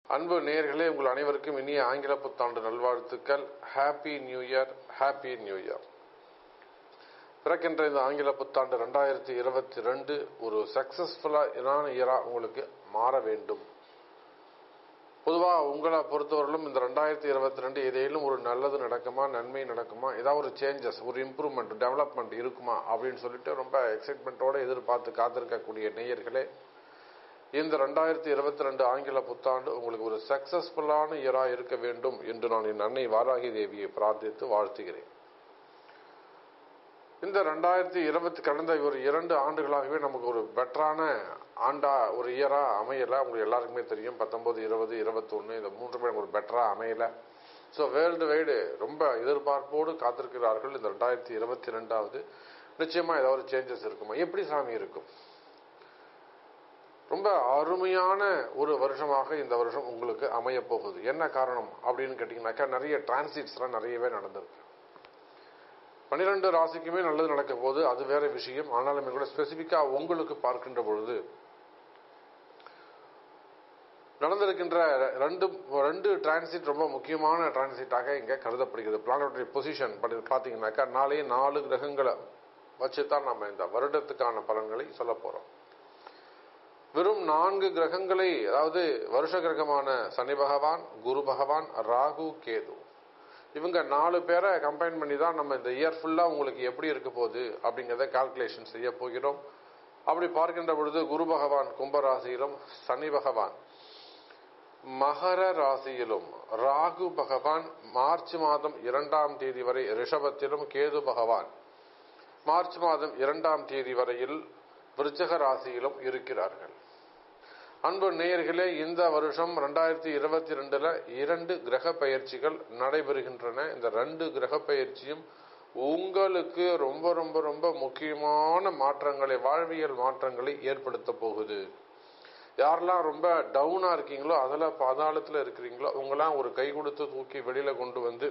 அன்பு நேயர்களே உங்கள் அனைவருக்கும் இனிய ஆங்கில புத்தாண்டு நல்வாழ்த்துக்கள் happy new year happy new year பிறக்கின்ற இந்த ஆங்கில புத்தாண்டு ரெண்டாயிரத்தி இருபத்தி ரெண்டு ஒரு சக்சஸ்ஃபுல்லான இயரா உங்களுக்கு மாற வேண்டும் பொதுவாக உங்களை பொறுத்தவரையிலும் இந்த ரெண்டாயிரத்தி இருபத்தி ரெண்டு ஏதேனும் ஒரு நல்லது நடக்குமா நன்மை நடக்குமா ஏதாவது ஒரு சேஞ்சஸ் ஒரு இம்ப்ரூவ்மெண்ட் டெவலப்மெண்ட் இருக்குமா அப்படின்னு சொல்லிட்டு ரொம்ப எக்ஸைட்மெண்ட்டோட எதிர்பார்த்து காத்திருக்கக்கூடிய நேயர்களே இந்த ரெண்டாயிரத்தி இருபத்தி ரெண்டு ஆங்கில புத்தாண்டு உங்களுக்கு ஒரு சக்சஸ்ஃபுல்லான இயரா இருக்க வேண்டும் என்று நான் என் அன்னை வாராகி தேவியை பிரார்த்தித்து வாழ்த்துகிறேன் இந்த ரெண்டாயிரத்தி இருபத்தி கடந்த ஒரு இரண்டு ஆண்டுகளாகவே நமக்கு ஒரு பெட்டரான ஆண்டா ஒரு இயரா அமையல உங்களுக்கு எல்லாருக்குமே தெரியும் பத்தொன்பது இருபது இருபத்தொன்னு இந்த மூன்றுமே ஒரு பெட்டரா அமையல ஸோ வேர்ல்டு வைடு ரொம்ப எதிர்பார்ப்போடு காத்திருக்கிறார்கள் இந்த ரெண்டாயிரத்தி இருபத்தி ரெண்டாவது நிச்சயமா ஏதாவது ஒரு சேஞ்சஸ் இருக்குமா எப்படி சாமி இருக்கும் ரொம்ப அருமையான ஒரு வருஷமாக இந்த வருஷம் உங்களுக்கு அமைய போகுது என்ன காரணம் அப்படின்னு கேட்டீங்கன்னாக்கா நிறைய டிரான்சிட்ஸ்லாம் நிறையவே நடந்திருக்கு பன்னிரெண்டு ராசிக்குமே நல்லது நடக்க போது அது வேற விஷயம் ஆனாலுமே கூட ஸ்பெசிஃபிக்கா உங்களுக்கு பார்க்கின்ற பொழுது நடந்திருக்கின்ற ரெண்டு ரெண்டு டிரான்சிட் ரொம்ப முக்கியமான டிரான்சிட்டாக இங்க கருதப்படுகிறது பிளானட்டரி பொசிஷன் பார்த்தீங்கன்னாக்கா நாளே நாலு கிரகங்களை வச்சு தான் நம்ம இந்த வருடத்துக்கான பலன்களை சொல்ல போறோம் வெறும் நான்கு கிரகங்களை அதாவது வருஷ கிரகமான சனி பகவான் குரு பகவான் ராகு கேது இவங்க நாலு பேரை கம்பைன் பண்ணி தான் நம்ம இந்த இயர் ஃபுல்லாக உங்களுக்கு எப்படி இருக்க போகுது அப்படிங்கிறத கால்குலேஷன் செய்ய போகிறோம் அப்படி பார்க்கின்ற பொழுது குரு பகவான் கும்பராசியிலும் சனி பகவான் மகர ராசியிலும் ராகு பகவான் மார்ச் மாதம் இரண்டாம் தேதி வரை ரிஷபத்திலும் கேது பகவான் மார்ச் மாதம் இரண்டாம் தேதி வரையில் விருச்சக ராசியிலும் இருக்கிறார்கள் அன்பு நேயர்களே இந்த வருஷம் ரெண்டாயிரத்தி இருபத்தி ரெண்டுல இரண்டு கிரக பயிற்சிகள் நடைபெறுகின்றன இந்த ரெண்டு கிரக பயிற்சியும் உங்களுக்கு ரொம்ப ரொம்ப ரொம்ப முக்கியமான மாற்றங்களை வாழ்வியல் மாற்றங்களை ஏற்படுத்த போகுது யாரெல்லாம் ரொம்ப டவுனா இருக்கீங்களோ அதில் பாதாளத்தில் இருக்கிறீங்களோ அவங்களாம் ஒரு கை கொடுத்து தூக்கி வெளியில கொண்டு வந்து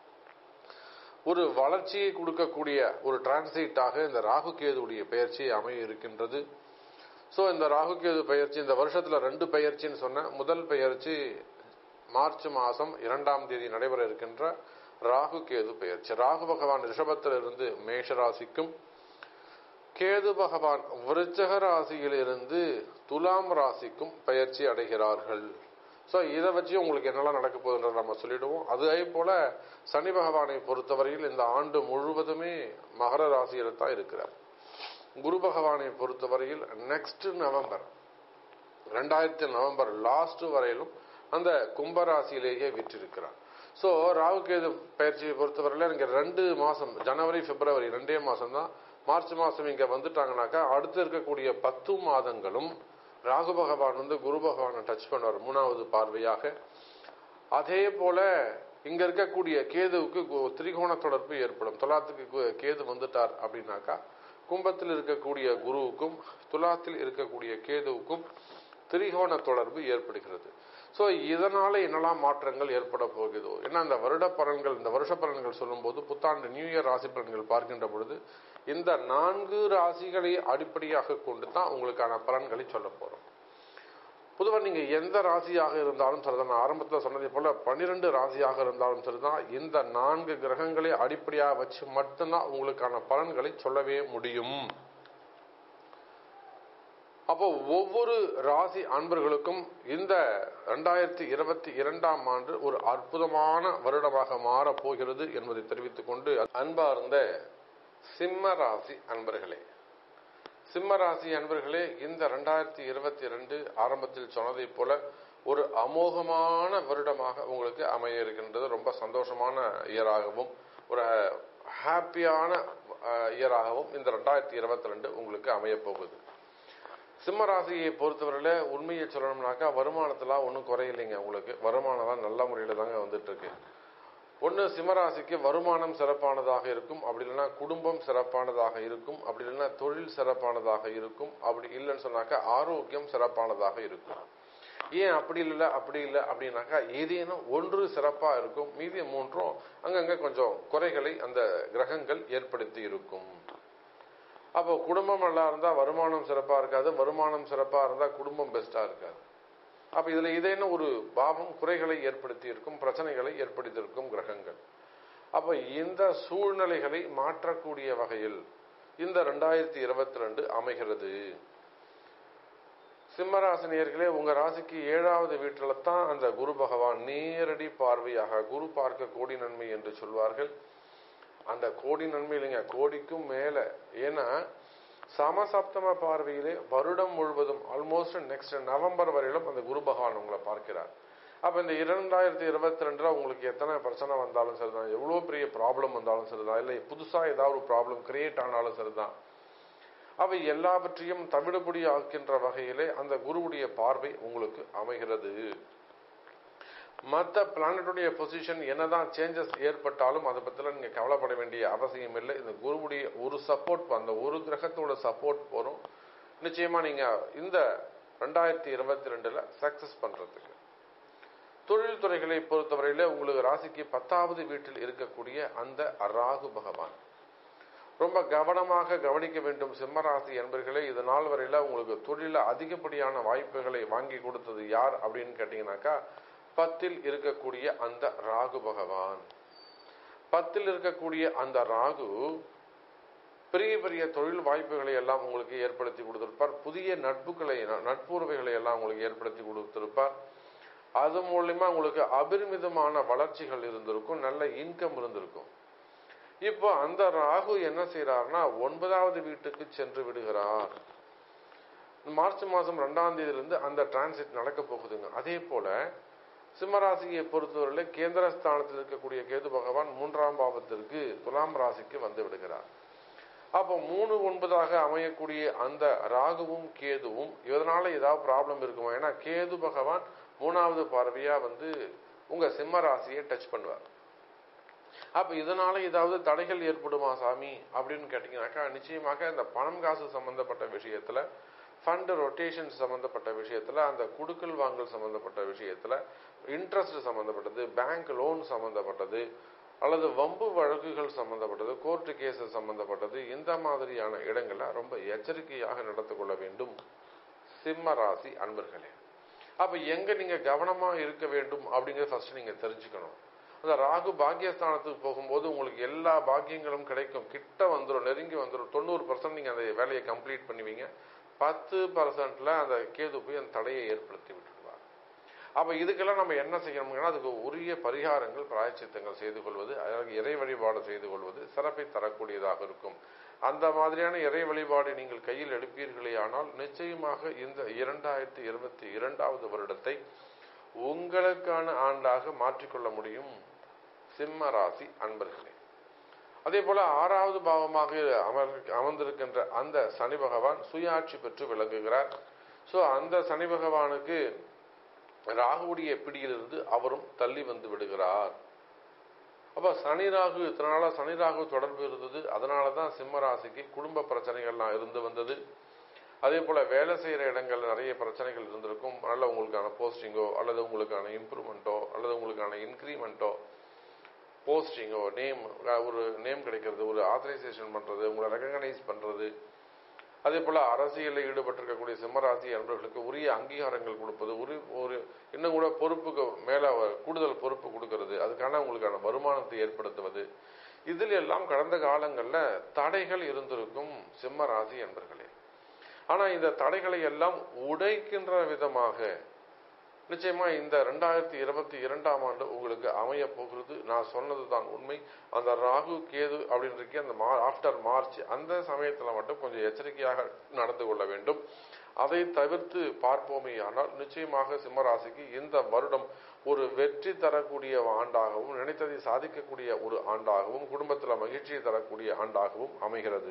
ஒரு வளர்ச்சியை கொடுக்கக்கூடிய ஒரு டிரான்சிட்டாக இந்த ராகு கேதுடைய பயிற்சி அமைய இருக்கின்றது ஸோ இந்த ராகு கேது பயிற்சி இந்த வருஷத்துல ரெண்டு பயிற்சின்னு சொன்ன முதல் பயிற்சி மார்ச் மாதம் இரண்டாம் தேதி நடைபெற இருக்கின்ற ராகு கேது பயிற்சி ராகு பகவான் ரிஷபத்திலிருந்து மேஷ ராசிக்கும் கேது பகவான் விருச்சக ராசியிலிருந்து துலாம் ராசிக்கும் பயிற்சி அடைகிறார்கள் ஸோ இதை வச்சு உங்களுக்கு என்னெல்லாம் நடக்க போகுதுன்றத நம்ம சொல்லிடுவோம் அதே போல சனி பகவானை பொறுத்தவரையில் இந்த ஆண்டு முழுவதுமே மகர ராசியில தான் இருக்கிறார் குரு பகவானை பொறுத்தவரையில் நெக்ஸ்ட் நவம்பர் ரெண்டாயிரத்தி நவம்பர் லாஸ்ட் வரையிலும் அந்த கும்பராசியிலேயே விற்றிருக்கிறார் ஸோ ராகுகேது பயிற்சியை பொறுத்தவரையில் இங்கே ரெண்டு மாதம் ஜனவரி பிப்ரவரி ரெண்டே மாதம் தான் மார்ச் மாதம் இங்கே வந்துட்டாங்கனாக்கா அடுத்து இருக்கக்கூடிய பத்து மாதங்களும் ராகு பகவான் வந்து குரு பகவானை டச் பண்ணுவார் மூணாவது பார்வையாக அதே போல இங்க இருக்கக்கூடிய கேதுவுக்கு திரிகோண தொடர்பு ஏற்படும் துலாத்துக்கு கேது வந்துட்டார் அப்படின்னாக்கா கும்பத்தில் இருக்கக்கூடிய குருவுக்கும் துலாத்தில் இருக்கக்கூடிய கேதுவுக்கும் திரிகோண தொடர்பு ஏற்படுகிறது ஸோ இதனால என்னெல்லாம் மாற்றங்கள் ஏற்பட போகுதோ ஏன்னா இந்த வருட பலன்கள் இந்த வருஷ பலன்கள் சொல்லும்போது புத்தாண்டு நியூ இயர் ராசி பலன்கள் பார்க்கின்ற பொழுது இந்த நான்கு ராசிகளை அடிப்படையாக கொண்டு தான் உங்களுக்கான பலன்களை சொல்ல போறோம் பொதுவாக நீங்க எந்த ராசியாக இருந்தாலும் சரிதான் நான் ஆரம்பத்தில் சொன்னதை போல பன்னிரெண்டு ராசியாக இருந்தாலும் சரிதான் இந்த நான்கு கிரகங்களை அடிப்படையாக வச்சு மட்டும்தான் உங்களுக்கான பலன்களை சொல்லவே முடியும் அப்போ ஒவ்வொரு ராசி அன்பர்களுக்கும் இந்த ரெண்டாயிரத்தி இருபத்தி இரண்டாம் ஆண்டு ஒரு அற்புதமான வருடமாக மாறப் போகிறது என்பதை தெரிவித்துக் கொண்டு அன்பார்ந்த சிம்ம ராசி அன்பர்களே சிம்ம ராசி அன்பர்களே இந்த ரெண்டாயிரத்தி இருபத்தி ரெண்டு ஆரம்பத்தில் சொன்னதை போல ஒரு அமோகமான வருடமாக உங்களுக்கு அமைய இருக்கின்றது ரொம்ப சந்தோஷமான இயராகவும் ஒரு ஹாப்பியான இயராகவும் இந்த ரெண்டாயிரத்தி இருபத்தி ரெண்டு உங்களுக்கு அமைய போகுது சிம்ம ராசியை பொறுத்தவரையில உண்மையை சொல்லணும்னாக்கா வருமானத்தெல்லாம் ஒன்றும் குறையில்லைங்க உங்களுக்கு வருமானம் தான் நல்ல முறையில் தாங்க வந்துட்டு இருக்கு ஒன்று சிம்மராசிக்கு வருமானம் சிறப்பானதாக இருக்கும் அப்படி இல்லைன்னா குடும்பம் சிறப்பானதாக இருக்கும் அப்படி இல்லைன்னா தொழில் சிறப்பானதாக இருக்கும் அப்படி இல்லைன்னு சொன்னாக்கா ஆரோக்கியம் சிறப்பானதாக இருக்கும் ஏன் அப்படி இல்லை அப்படி இல்லை அப்படின்னாக்கா ஏதேனும் ஒன்று சிறப்பா இருக்கும் மீதி மூன்றும் அங்கங்க கொஞ்சம் குறைகளை அந்த கிரகங்கள் ஏற்படுத்தி இருக்கும் அப்போ குடும்பம் நல்லா இருந்தா வருமானம் சிறப்பா இருக்காது வருமானம் சிறப்பா இருந்தா குடும்பம் பெஸ்டா இருக்காது அப்ப இதுல இதேனும் ஒரு பாவம் குறைகளை ஏற்படுத்தி இருக்கும் பிரச்சனைகளை ஏற்படுத்தியிருக்கும் கிரகங்கள் அப்ப இந்த சூழ்நிலைகளை மாற்றக்கூடிய வகையில் இந்த ரெண்டாயிரத்தி இருபத்தி ரெண்டு அமைகிறது சிம்மராசினியர்களே உங்க ராசிக்கு ஏழாவது வீட்டில தான் அந்த குரு பகவான் நேரடி பார்வையாக குரு பார்க்க கோடி நன்மை என்று சொல்வார்கள் அந்த கோடி நன்மை இல்லைங்க கோடிக்கும் மேல ஏன்னா சமசப்தம பார்வையிலே வருடம் முழுவதும் ஆல்மோஸ்ட் நெக்ஸ்ட் நவம்பர் வரையிலும் அந்த குரு பகவான் உங்களை பார்க்கிறார் அப்ப இந்த இரண்டாயிரத்தி இருபத்தி ரெண்டுல உங்களுக்கு எத்தனை பிரச்சனை வந்தாலும் சரிதான் எவ்வளவு பெரிய ப்ராப்ளம் வந்தாலும் சரிதான் இல்லை புதுசா ஏதாவது ஒரு ப்ராப்ளம் கிரியேட் ஆனாலும் சரிதான் அவை எல்லாவற்றையும் தமிழ்படி ஆக்கின்ற வகையிலே அந்த குருவுடைய பார்வை உங்களுக்கு அமைகிறது மற்ற பிளானட்டுடைய பொசிஷன் என்னதான் சேஞ்சஸ் ஏற்பட்டாலும் அதை பத்தில நீங்க கவலைப்பட வேண்டிய அவசியம் இல்லை இந்த குருவுடைய ஒரு சப்போர்ட் அந்த ஒரு கிரகத்தோட சப்போர்ட் போறோம் நிச்சயமா நீங்க இந்த ரெண்டாயிரத்தி இருபத்தி ரெண்டுல சக்சஸ் பண்றதுக்கு தொழில் துறைகளை பொறுத்தவரையில உங்களுக்கு ராசிக்கு பத்தாவது வீட்டில் இருக்கக்கூடிய அந்த ராகு பகவான் ரொம்ப கவனமாக கவனிக்க வேண்டும் சிம்மராசி என்பர்களே இது நாள் வரையில உங்களுக்கு தொழில அதிகப்படியான வாய்ப்புகளை வாங்கி கொடுத்தது யார் அப்படின்னு கேட்டீங்கன்னாக்கா பத்தில் இருக்கக்கூடிய அந்த ராகு பகவான் பத்தில் இருக்கக்கூடிய அந்த ராகு பெரிய பெரிய தொழில் வாய்ப்புகளை எல்லாம் உங்களுக்கு ஏற்படுத்தி கொடுத்திருப்பார் புதிய நட்புகளை நட்புறவைகளை எல்லாம் உங்களுக்கு ஏற்படுத்தி கொடுத்திருப்பார் அது மூலியமா உங்களுக்கு அபரிமிதமான வளர்ச்சிகள் இருந்திருக்கும் நல்ல இன்கம் இருந்திருக்கும் இப்போ அந்த ராகு என்ன செய்யறாருன்னா ஒன்பதாவது வீட்டுக்கு சென்று விடுகிறார் மார்ச் மாசம் ரெண்டாம் தேதியிலிருந்து அந்த டிரான்சிட் நடக்க போகுதுங்க அதே போல சிம்மராசியை பொறுத்தவரையில கேந்திரஸ்தானத்தில் இருக்கக்கூடிய கேது பகவான் மூன்றாம் பாவத்திற்கு துலாம் ராசிக்கு வந்து விடுகிறார் அப்போ மூணு ஒன்பதாக அமையக்கூடிய அந்த ராகுவும் கேதுவும் இதனால ஏதாவது ப்ராப்ளம் இருக்குமா ஏன்னா கேது பகவான் மூணாவது பார்வையா வந்து உங்க சிம்ம ராசியை டச் பண்ணுவார் அப்ப இதனால ஏதாவது தடைகள் ஏற்படுமா சாமி அப்படின்னு கேட்டீங்கன்னாக்கா நிச்சயமாக இந்த பணம் காசு சம்பந்தப்பட்ட விஷயத்துல ஃபண்ட் ரொட்டேஷன் சம்பந்தப்பட்ட விஷயத்துல அந்த குடுக்கல் வாங்கல் சம்பந்தப்பட்ட விஷயத்துல இன்ட்ரெஸ்ட் சம்பந்தப்பட்டது பேங்க் லோன் சம்பந்தப்பட்டது அல்லது வம்பு வழக்குகள் சம்பந்தப்பட்டது கோர்ட்டு கேசஸ் சம்பந்தப்பட்டது இந்த மாதிரியான இடங்கள்ல ரொம்ப எச்சரிக்கையாக நடந்து கொள்ள வேண்டும் சிம்ம ராசி அன்பர்களே அப்ப எங்க நீங்க கவனமா இருக்க வேண்டும் அப்படிங்கறத ஃபர்ஸ்ட் நீங்க தெரிஞ்சுக்கணும் அந்த ராகு பாக்கியஸ்தானத்துக்கு போகும்போது உங்களுக்கு எல்லா பாக்கியங்களும் கிடைக்கும் கிட்ட வந்துடும் நெருங்கி வந்துடும் தொண்ணூறு பர்சன்ட் நீங்க அந்த வேலையை கம்ப்ளீட் பண்ணுவீங்க பத்து பர்சன்ட்ல அந்த கேது போய் அந்த தடையை ஏற்படுத்தி விட்டுருவார் அப்ப இதுக்கெல்லாம் நம்ம என்ன செய்யணும்னா அதுக்கு உரிய பரிகாரங்கள் பிராயச்சித்தங்கள் செய்து கொள்வது அதற்கு இறை வழிபாடு செய்து கொள்வது சிறப்பை தரக்கூடியதாக இருக்கும் அந்த மாதிரியான இறை வழிபாடு நீங்கள் கையில் எடுப்பீர்களே ஆனால் நிச்சயமாக இந்த இரண்டாயிரத்தி இருபத்தி இரண்டாவது வருடத்தை உங்களுக்கான ஆண்டாக மாற்றிக்கொள்ள முடியும் சிம்ம ராசி அன்பர்களே அதே போல ஆறாவது பாவமாக அமர் அமர்ந்திருக்கின்ற அந்த சனி பகவான் சுயாட்சி பெற்று விளங்குகிறார் சோ அந்த சனி பகவானுக்கு ராகுவுடைய பிடியிலிருந்து அவரும் தள்ளி வந்து விடுகிறார் அப்ப சனி ராகு இத்தனை நாளா சனி ராகு தொடர்பு இருந்தது அதனாலதான் சிம்ம ராசிக்கு குடும்ப பிரச்சனைகள்லாம் இருந்து வந்தது அதே போல வேலை செய்யற இடங்கள்ல நிறைய பிரச்சனைகள் இருந்திருக்கும் நல்ல உங்களுக்கான போஸ்டிங்கோ அல்லது உங்களுக்கான இம்ப்ரூவ்மெண்ட்டோ அல்லது உங்களுக்கான இன்க்ரிமெண்ட்டோ போஸ்டிங்கோ நேம் ஒரு நேம் கிடைக்கிறது ஒரு ஆத்தரைசேஷன் பண்றது உங்களை ரெகனைஸ் பண்றது அதே போல அரசியலில் ஈடுபட்டிருக்கக்கூடிய சிம்மராசி அன்பர்களுக்கு உரிய அங்கீகாரங்கள் கொடுப்பது ஒரு ஒரு இன்னும் கூட பொறுப்புக்கு மேல கூடுதல் பொறுப்பு கொடுக்கிறது அதுக்கான உங்களுக்கான வருமானத்தை ஏற்படுத்துவது இதில் எல்லாம் கடந்த காலங்கள்ல தடைகள் இருந்திருக்கும் சிம்ம ராசி என்பர்களே ஆனா இந்த தடைகளை எல்லாம் உடைக்கின்ற விதமாக நிச்சயமா இந்த ரெண்டாயிரத்தி இருபத்தி இரண்டாம் ஆண்டு உங்களுக்கு அமைய போகிறது நான் சொன்னதுதான் உண்மை அந்த ராகு கேது அப்படின்னு இருக்கே அந்த ஆஃப்டர் மார்ச் அந்த சமயத்துல மட்டும் கொஞ்சம் எச்சரிக்கையாக நடந்து கொள்ள வேண்டும் அதை தவிர்த்து பார்ப்போமே ஆனால் நிச்சயமாக சிம்மராசிக்கு இந்த வருடம் ஒரு வெற்றி தரக்கூடிய ஆண்டாகவும் நினைத்ததை சாதிக்கக்கூடிய ஒரு ஆண்டாகவும் குடும்பத்துல மகிழ்ச்சியை தரக்கூடிய ஆண்டாகவும் அமைகிறது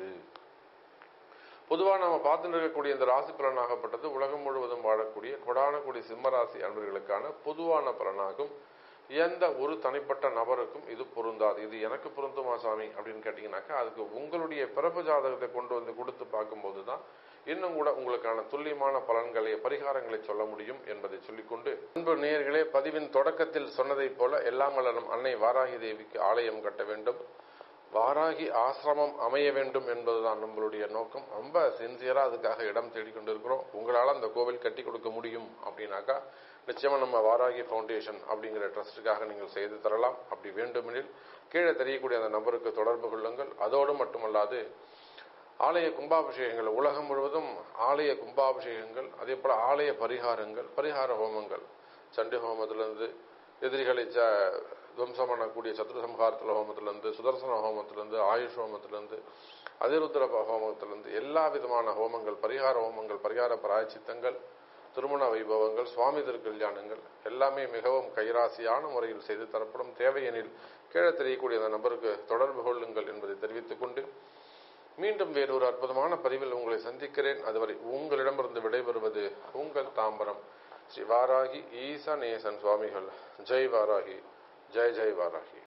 பொதுவாக நம்ம பார்த்துட்டு இருக்கக்கூடிய இந்த ராசி பலனாகப்பட்டது உலகம் முழுவதும் வாழக்கூடிய கொடான கூடிய சிம்மராசி அன்பர்களுக்கான பொதுவான பலனாகும் எந்த ஒரு தனிப்பட்ட நபருக்கும் இது பொருந்தாது இது எனக்கு பொருந்துமா சாமி அப்படின்னு கேட்டீங்கன்னாக்கா அதுக்கு உங்களுடைய பிறப்பு ஜாதகத்தை கொண்டு வந்து கொடுத்து பார்க்கும்போது தான் இன்னும் கூட உங்களுக்கான துல்லியமான பலன்களை பரிகாரங்களை சொல்ல முடியும் என்பதை சொல்லிக்கொண்டு அன்பு நேயர்களே பதிவின் தொடக்கத்தில் சொன்னதைப் போல எல்லாம் வளரும் அன்னை வாராகி தேவிக்கு ஆலயம் கட்ட வேண்டும் வாராகி ஆசிரமம் அமைய வேண்டும் என்பதுதான் நம்மளுடைய நோக்கம் ரொம்ப சின்சியரா அதுக்காக இடம் தேடிக்கொண்டிருக்கிறோம் உங்களால அந்த கோவில் கட்டி கொடுக்க முடியும் அப்படின்னாக்கா நிச்சயமா நம்ம வாராகி ஃபவுண்டேஷன் அப்படிங்கிற ட்ரஸ்டுக்காக நீங்கள் செய்து தரலாம் அப்படி வேண்டுமெனில் கீழே தெரியக்கூடிய அந்த நம்பருக்கு தொடர்பு கொள்ளுங்கள் அதோடு மட்டுமல்லாது ஆலய கும்பாபிஷேகங்கள் உலகம் முழுவதும் ஆலய கும்பாபிஷேகங்கள் அதே போல ஆலய பரிகாரங்கள் பரிகார ஹோமங்கள் சண்டி ஹோமத்திலிருந்து எதிரிகளை ச துவம்சம் பண்ணக்கூடிய சத்ரு சம்ஹாரத்துல ஹோமத்திலிருந்து சுதர்சன ஹோமத்திலிருந்து ஆயுஷ் ஹோமத்திலிருந்து அதிருத்திர ஹோமத்திலிருந்து எல்லா விதமான ஹோமங்கள் பரிகார ஹோமங்கள் பரிகார பிராயச்சித்தங்கள் திருமண வைபவங்கள் சுவாமி திருக்கல்யாணங்கள் எல்லாமே மிகவும் கைராசியான முறையில் செய்து தரப்படும் தேவையெனில் கீழே தெரியக்கூடிய அந்த நபருக்கு தொடர்பு கொள்ளுங்கள் என்பதை தெரிவித்துக் கொண்டு மீண்டும் வேறொரு அற்புதமான பதிவில் உங்களை சந்திக்கிறேன் அதுவரை உங்களிடமிருந்து விடைபெறுவது உங்கள் தாம்பரம் ஸ்ரீ வாராகி ஈசநேசன் சுவாமிகள் ஜெய் வாராகி ஜெய் ஜெய் வாராகி